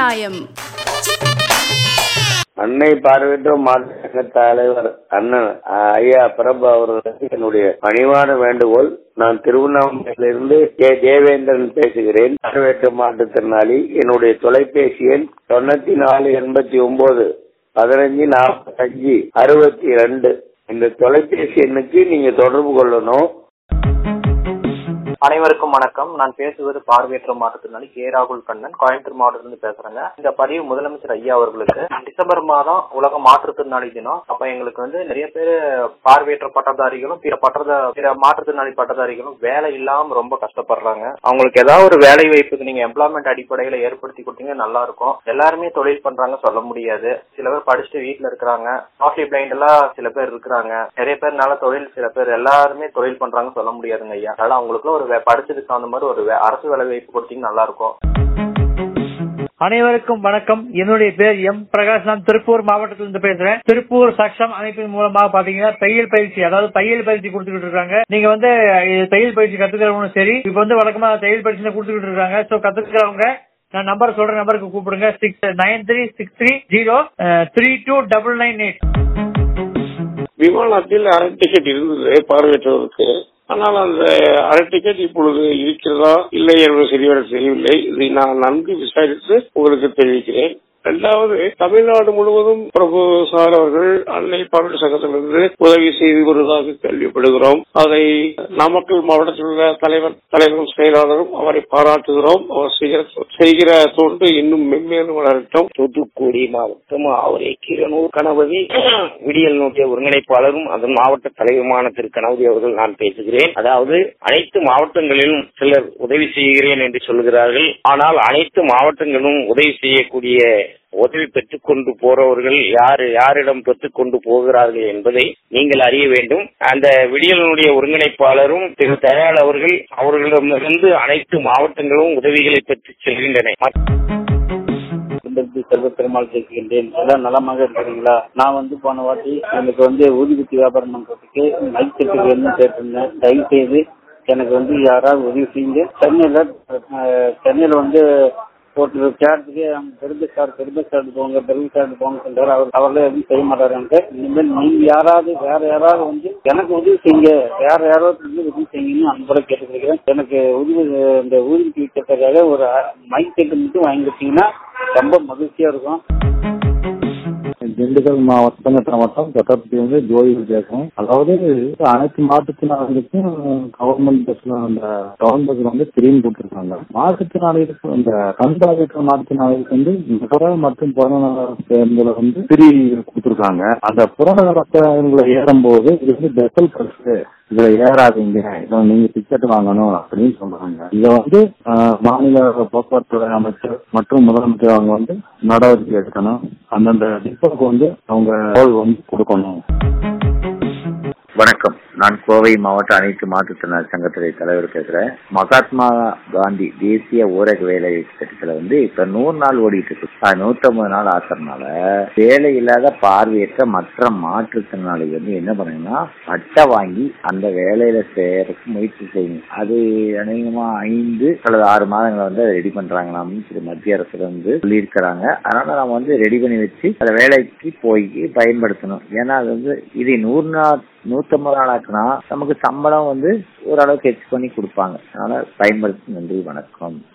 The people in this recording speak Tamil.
நியாயம் அன்னை பார்வையற்ற மாநில தலைவர் அண்ணன் ஐயா பிரபு அவர்களுக்கு என்னுடைய பணிவான வேண்டுகோள் நான் திருவண்ணாமலையிலிருந்து கே தேவேந்திரன் பேசுகிறேன் பார்வையற்ற மாற்றுத்திறனாளி என்னுடைய தொலைபேசி எண் தொண்ணூத்தி நாலு எண்பத்தி ஒன்பது பதினஞ்சு நாற்பத்தஞ்சு அறுபத்தி ரெண்டு இந்த தொலைபேசி எண்ணுக்கு நீங்க தொடர்பு கொள்ளணும் அனைவருக்கும் வணக்கம் நான் பேசுவது பார்வையற்ற மாற்றுத்திறனாளி கே ராகுல் கண்ணன் கோயம்புத்தூர் மாவட்டத்திலிருந்து பேசுறேங்க இந்த பதிவு முதலமைச்சர் ஐயா அவர்களுக்கு டிசம்பர் மாதம் உலக மாற்றுத்திறனாளி தினம் அப்ப எங்களுக்கு வந்து நிறைய பேர் பார்வையற்ற பட்டதாரிகளும் பிற பட்டத பிற மாற்றுத்திறனாளி பட்டதாரிகளும் வேலை இல்லாம ரொம்ப கஷ்டப்படுறாங்க அவங்களுக்கு ஏதாவது ஒரு வேலை வாய்ப்புக்கு நீங்க எம்ப்ளாய்மெண்ட் அடிப்படையில ஏற்படுத்தி கொடுத்தீங்க நல்லா இருக்கும் எல்லாருமே தொழில் பண்றாங்க சொல்ல முடியாது சில பேர் படிச்சுட்டு வீட்டுல இருக்கிறாங்க பார்ட்லி பிளைண்ட் எல்லாம் சில பேர் இருக்கிறாங்க நிறைய பேர் நல்ல தொழில் சில பேர் எல்லாருமே தொழில் பண்றாங்க சொல்ல முடியாதுங்க ஐயா அதனால அவங்களுக்குள்ள ஒரு வே- படிச்சதுக்கு தகுந்த மாதிரி ஒரு வே- அரசு வேலை வாய்ப்பு கொடுத்தீங்கன்னா நல்லா இருக்கும் அனைவருக்கும் வணக்கம் என்னுடைய பேர் எம் பிரகாஷ் நான் திருப்பூர் மாவட்டத்திலிருந்து பேசுறேன் திருப்பூர் சக்ஷம் அமைப்பின் மூலமாக பாத்தீங்கன்னா தையல் பயிற்சி அதாவது தையல் பயிற்சி கொடுத்துக்கிட்டு இருக்காங்க நீங்க வந்து இது தையல் பயிற்சி கத்துக்கிறவங்களும் சரி இப்ப வந்து வழக்கமா தையல் பயிற்சி தான் கொடுத்துக்கிட்டு இருக்காங்க சோ கத்துக்கிறவங்க நான் நம்பர் சொல்ற நம்பருக்கு கூப்பிடுங்க six nine three six three zero three two double nine eight விமானத்தில் அரை டிக்கெட் இருந்தது பார்வையற்றவருக்கு ஆனால் அந்த அரை டிக்கெட் இப்பொழுது இருக்கிறதா இல்லை என்பது சரிவர தெரியவில்லை இதை நான் நன்கு விசாரித்து உங்களுக்கு தெரிவிக்கிறேன் இரண்டாவது தமிழ்நாடு முழுவதும் பிரபு சார் அவர்கள் அன்னை பார்வை சங்கத்திலிருந்து உதவி செய்து வருவதாக கேள்விப்படுகிறோம் அதை நாமக்கல் மாவட்டத்தில் உள்ள தலைவர் தலைவரும் செயலாளரும் அவரை பாராட்டுகிறோம் அவர் செய்கிற செய்கிற தொண்டு இன்னும் மென்மேலும் வளரட்டும் தூத்துக்குடி மாவட்டம் அவரே கீரனூர் கணபதி விடியல் நோக்கிய ஒருங்கிணைப்பாளரும் அதன் மாவட்ட தலைவருமான திரு கணபதி அவர்கள் நான் பேசுகிறேன் அதாவது அனைத்து மாவட்டங்களிலும் சிலர் உதவி செய்கிறேன் என்று சொல்கிறார்கள் ஆனால் அனைத்து மாவட்டங்களிலும் உதவி செய்யக்கூடிய உதவி பெற்றுக் கொண்டு போறவர்கள் யாரு யாரிடம் பெற்றுக் கொண்டு போகிறார்கள் என்பதை நீங்கள் அறிய வேண்டும் அந்த விடியலினுடைய ஒருங்கிணைப்பாளரும் திரு தயாள் அவர்கள் அவர்களிடமிருந்து அனைத்து மாவட்டங்களும் உதவிகளை பெற்று செல்கின்றன குண்டத்தி செல்வ பெருமாள் பேசுகின்றேன் எல்லாம் நலமாக இருக்கிறீங்களா நான் வந்து போன வாட்டி எனக்கு வந்து ஊதுபத்தி வியாபாரம் பண்றதுக்கு மைக் செட்டு வேணும்னு கேட்டிருந்தேன் தயவு செய்து எனக்கு வந்து யாராவது உதவி செய்யுங்க சென்னையில அஹ், சென்னையில வந்து போட்டு கேரத்துக்கு பெருமை சார் பெருமை சார் போங்க பெருமை சார் போங்க சொல்றாரு அவர் அவர்களே எதுவும் செய்ய மாட்டாருன்ட்டு இனிமேல் நீங்க யாராவது வேற யாராவது வந்து எனக்கு உதவி செய்யுங்க வேற யாராவது வந்து உதவி செய்யுங்கன்னு அன்போட கேட்டுக்கிறேன் எனக்கு உதவி இந்த ஊதிக்கு விற்கிறதுக்காக ஒரு மைக் செட்டு மட்டும் வாங்கி வச்சீங்கன்னா ரொம்ப மகிழ்ச்சியா இருக்கும் திண்டுக்கல் மாவட்டம் மாவட்டம் தொட்டப்பட்டி வந்து ஜோதி பேசுறேன் அதாவது அனைத்து மாற்றுத்திறனாளிகளுக்கும் கவர்மெண்ட் பஸ்ல அந்த டவுன் பஸ்ல வந்து பிரியும் கொடுத்துருக்காங்க மாற்றுத்திறனாளிகளுக்கு அந்த கண் பார்வையற்ற மாற்றுத்திறனாளிகளுக்கு வந்து நகர மற்றும் புறநகர பேருந்துல வந்து பிரி கொடுத்துருக்காங்க அந்த புறநகர பேருந்துல ஏறும்போது இது வந்து பெசல் பஸ் இதுல ஏறாதீங்க இதை நீங்க டிக்கெட் வாங்கணும் அப்படின்னு சொல்றாங்க இத வந்து ஆஹ், மாநில போக்குவரத்து துறை அமைச்சர் மற்றும் முதலமைச்சர் அவங்க வந்து நடவடிக்கை எடுக்கணும் அந்தந்த டிப்போக்கு வந்து அவங்க தகவல் வந்து கொடுக்கணும் வணக்கம் நான் கோவை மாவட்ட அனைத்து மாற்றுத்திறனாளி சங்கத்துறை தலைவர் பேசுறேன் மகாத்மா காந்தி தேசிய ஊரக வேலை திட்டத்துல வந்து இப்ப நூறு நாள் ஓடிட்டு இருக்கு அது நூத்தம்பது நாள் ஆசறனால வேலை இல்லாத பார்வையற்ற மற்ற மாற்றுத்திறனாளிகள் வந்து என்ன பண்ணுங்கன்னா பட்டை வாங்கி அந்த வேலையில சேரக்கு முயற்சி செய்யணும் அது அநேகமா ஐந்து அல்லது ஆறு மாதங்களை வந்து அதை ரெடி பண்றாங்களாம்னு சொல்லி மத்திய அரசுல வந்து சொல்லியிருக்கிறாங்க அதனால நம்ம வந்து ரெடி பண்ணி வச்சு அந்த வேலைக்கு போய் பயன்படுத்தணும் ஏன்னா அது வந்து இது நூறு நாள் நூத்தம்பது நாள் ஆக்குனா நமக்கு சம்பளம் வந்து ஓரளவுக்கு எக்ஸ் பண்ணி கொடுப்பாங்க அதனால பயன்படுத்தி நன்றி வணக்கம்